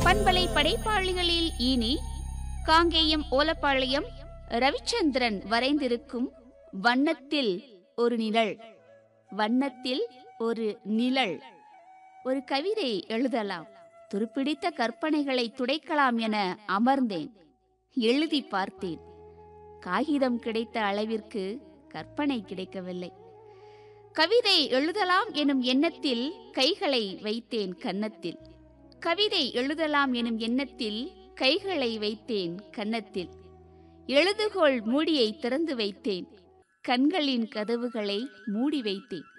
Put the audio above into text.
பண்பலை படைப்பாளிகளில் இனி காங்கேயம் ஓலப்பாளையம் ரவிச்சந்திரன் வரைந்திருக்கும் வண்ணத்தில் ஒரு நிழல் வண்ணத்தில் ஒரு நிழல் ஒரு கவிதை எழுதலாம் துருப்பிடித்த கற்பனைகளை துடைக்கலாம் என அமர்ந்தேன் எழுதி பார்த்தேன் காகிதம் கிடைத்த அளவிற்கு கற்பனை கிடைக்கவில்லை கவிதை எழுதலாம் எனும் எண்ணத்தில் கைகளை வைத்தேன் கன்னத்தில் கவிதை எழுதலாம் எனும் எண்ணத்தில் கைகளை வைத்தேன் கன்னத்தில் எழுதுகோள் மூடியை திறந்து வைத்தேன் கண்களின் கதவுகளை மூடி வைத்தேன்